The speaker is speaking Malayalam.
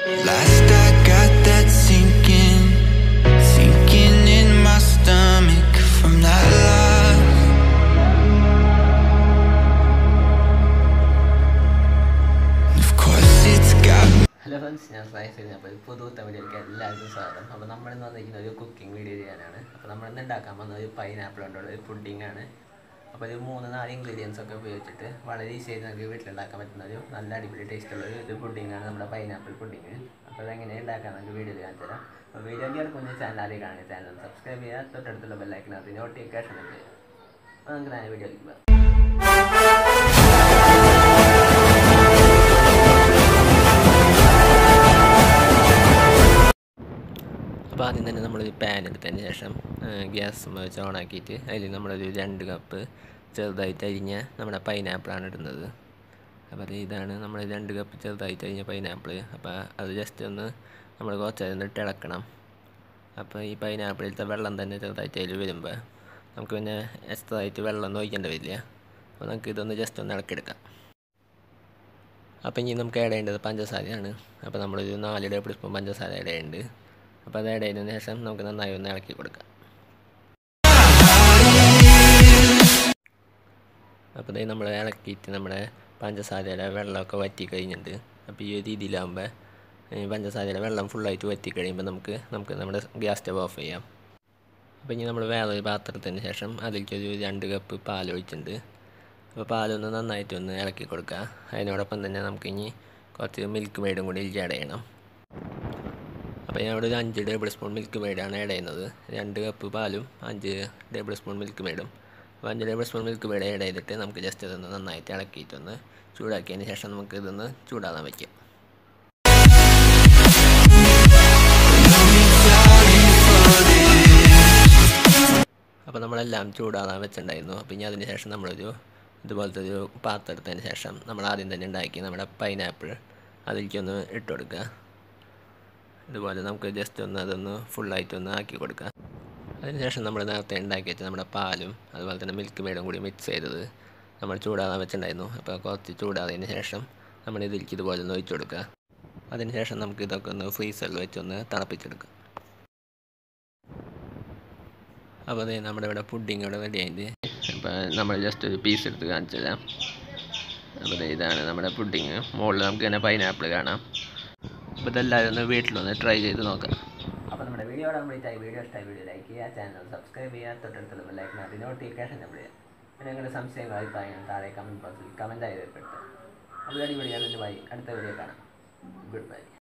Last I got that sinking, sinking in my stomach from that love. Of course, it's got me. Hello friends ഞാൻ സായിസ് അപ്പോൾ പുതുത്ത വീഡിയോയിലേക്ക് എല്ലാവർക്കും സ്വാഗതം അപ്പോൾ നമ്മളിന്ന് വന്നിരിക്കുന്ന ഒരു കുക്കിംഗ് വീഡിയോ ചെയ്യാനാണ് അപ്പോൾ നമ്മളിന്ന് ഉണ്ടാക്കാൻ വന്ന ഒരു പൈനാപ്പിൾ കൊണ്ടുള്ള ഒരു പുഡിംഗ് ആണ് അപ്പോൾ ഒരു മൂന്ന് നാല് ഇൻഗ്രീഡിയൻസ് ഒക്കെ ഉപയോഗിച്ചിട്ട് വളരെ ഈസി ആയിട്ട് നമുക്ക് വീട്ടിലുണ്ടാക്കാൻ പറ്റുന്ന ഒരു നല്ല അടിപൊളി ടേസ്റ്റുള്ള ഒരു ഒരു പുഡിംഗ് ആണ് നമ്മുടെ പൈനാപ്പിൾ പുഡിംഗ് അപ്പോൾ അതെങ്ങനെ ഉണ്ടാക്കാൻ നമുക്ക് വീഡിയോയിൽ കാണിച്ചു തരാം അപ്പോൾ വീഡിയോ കേൾക്കുന്ന ചാനൽ ആദ്യം കാണുക ചാനൽ സബ്സ്ക്രൈബ് ചെയ്യുക തൊട്ടടുത്തുള്ള ബെല്ലൈക്കിനകത്ത് നോട്ടിഫിക്കേഷൻ ചെയ്യുക അപ്പോൾ നമുക്ക് നേരെ വീഡിയോയിലേക്ക് പോകാം അപ്പോൾ ആദ്യം തന്നെ നമ്മളൊരു പാൻ എടുത്തതിന് ശേഷം ഗ്യാസ് വെച്ച് ഓണാക്കിയിട്ട് അതിൽ നമ്മളൊരു രണ്ട് കപ്പ് ചെറുതായിട്ട് അരിഞ്ഞ നമ്മുടെ പൈനാപ്പിളാണ് ഇടുന്നത് അപ്പോൾ അത് ഇതാണ് നമ്മൾ രണ്ട് കപ്പ് ചെറുതായിട്ട് അരിഞ്ഞ പൈനാപ്പിൾ അപ്പോൾ അത് ജസ്റ്റ് ഒന്ന് നമ്മൾ കുറച്ച് നേരം ഇട്ട് ഇളക്കണം അപ്പോൾ ഈ പൈനാപ്പിളിലത്തെ വെള്ളം തന്നെ ചെറുതായിട്ട് അതിൽ വരുമ്പോൾ നമുക്ക് പിന്നെ എക്സ്ട്രാ ആയിട്ട് വെള്ളം ഒന്നും ഒഴിക്കേണ്ടി വരില്ല അപ്പോൾ നമുക്ക് ഇതൊന്ന് ജസ്റ്റ് ഒന്ന് ഇളക്കിയെടുക്കാം അപ്പോൾ ഇനി നമുക്ക് ആഡ് ചെയ്യേണ്ടത് പഞ്ചസാരയാണ് അപ്പോൾ നമ്മളൊരു നാല് ടേബിൾ സ്പൂൺ പഞ്ചസാര ആഡ് ചെയ്യുന്നുണ്ട് അപ്പോൾ അത് ആഡ് ചെയ്തതിന് ശേഷം നമുക്ക് നന്നായി ഒന്ന് ഇളക്കി കൊടുക്കാം അപ്പോൾ ഇതായി നമ്മൾ ഇളക്കിയിട്ട് നമ്മുടെ പഞ്ചസാരയുടെ വെള്ളമൊക്കെ വറ്റി കഴിഞ്ഞിട്ടുണ്ട് അപ്പോൾ ഈ ഒരു രീതിയിലാകുമ്പോൾ ഈ പഞ്ചസാരയുടെ വെള്ളം ഫുള്ളായിട്ട് വറ്റി കഴിയുമ്പോൾ നമുക്ക് നമുക്ക് നമ്മുടെ ഗ്യാസ് സ്റ്റവ് ഓഫ് ചെയ്യാം അപ്പോൾ ഇനി നമ്മൾ വേറൊരു പാത്രത്തിന് ശേഷം അതിലേക്ക് ഒരു രണ്ട് കപ്പ് പാൽ ഒഴിച്ചിട്ടുണ്ട് അപ്പോൾ പാലൊന്ന് നന്നായിട്ടൊന്ന് ഇളക്കി കൊടുക്കുക അതിനോടൊപ്പം തന്നെ നമുക്കിനി കുറച്ച് മിൽക്ക് മെയ്ഡും കൂടി ഇതിൽ ആഡ് ചെയ്യണം അപ്പോൾ ഞാൻ ഇവിടെ ഒരു അഞ്ച് ടേബിൾ സ്പൂൺ മിൽക്ക് മെയ്ഡാണ് ആഡ് ചെയ്യുന്നത് രണ്ട് കപ്പ് പാലും അഞ്ച് ടേബിൾ സ്പൂൺ മിൽക്ക് മെയ്ഡും അപ്പോൾ അഞ്ച് tablespoon Milkmaid add ചെയ്തിട്ട് നമുക്ക് ജസ്റ്റ് ഇതൊന്ന് നന്നായിട്ട് ഇളക്കിയിട്ടൊന്ന് ചൂടാക്കിയതിന് ശേഷം നമുക്ക് ഇതൊന്ന് ചൂടാകാൻ വയ്ക്കാം അപ്പോൾ നമ്മളെല്ലാം ചൂടാകാൻ വെച്ചിട്ടുണ്ടായിരുന്നു അപ്പോൾ ഇനി അതിന് ശേഷം നമ്മളൊരു ഇതുപോലത്തെ ഒരു പാത്രം എടുത്തതിന് ശേഷം നമ്മൾ ആദ്യം തന്നെ ഉണ്ടാക്കി നമ്മുടെ പൈനാപ്പിൾ അതിലേക്കൊന്ന് ഇട്ട് കൊടുക്കുക ഇതുപോലെ നമുക്ക് ജസ്റ്റ് ഒന്ന് അതൊന്ന് ഫുള്ളായിട്ടൊന്ന് ആക്കി കൊടുക്കുക അതിനുശേഷം നമ്മൾ നേരത്തെ ഉണ്ടാക്കി വെച്ച നമ്മുടെ പാലും അതുപോലെ തന്നെ മിൽക്ക് മെയ്ഡും കൂടി മിക്സ് ചെയ്തത് നമ്മൾ ചൂടാകാൻ വെച്ചിട്ടുണ്ടായിരുന്നു അപ്പോൾ കുറച്ച് ചൂടാതിന് ശേഷം നമ്മൾ ഇതിലേക്ക് ഇതുപോലെ ഒന്ന് ഒഴിച്ചു കൊടുക്കുക അതിനുശേഷം നമുക്ക് ഇതൊക്കെ ഒന്ന് ഫ്രീസറിൽ വെച്ചൊന്ന് തിളപ്പിച്ചെടുക്കാം അപ്പോൾ അതെ നമ്മുടെ ഇവിടെ പുഡിങ് ഇവിടെ റെഡി ആയിട്ട് അപ്പോൾ നമ്മൾ ജസ്റ്റ് ഒരു പീസ് എടുത്ത് കാണിച്ചു തരാം അപ്പോൾ ദേ ഇതാണ് നമ്മുടെ പുഡിങ് മുകളിൽ നമുക്ക് തന്നെ പൈനാപ്പിൾ കാണാം അപ്പോൾ ഇതെല്ലാവരും ഒന്ന് വീട്ടിലൊന്ന് ട്രൈ ചെയ്ത് നോക്കാം അപ്പോൾ നമ്മുടെ വീഡിയോ കംപ്ലീറ്റ് ആയി വീഡിയോ ഇഷ്ടമായി വീഡിയോ ലൈക്ക് ചെയ്യുക ചാനൽ സബ്സ്ക്രൈബ് ചെയ്യുക തൊട്ടടുത്തുള്ള ലൈക്കിനകത്ത് നോട്ടിഫിക്കേഷൻ നമ്മൾ ചെയ്യുക പിന്നെ നിങ്ങളുടെ സംശയങ്ങൾ അഭിപ്രായങ്ങൾ താഴെ കമൻറ്റ് ബോക്സിൽ കമൻറ്റ് ആയി രേഖപ്പെടുത്തുക അപ്പോൾ അടിപൊളിയാണ് ബൈ അടുത്ത വീഡിയോ കാണാം ഗുഡ് ബൈ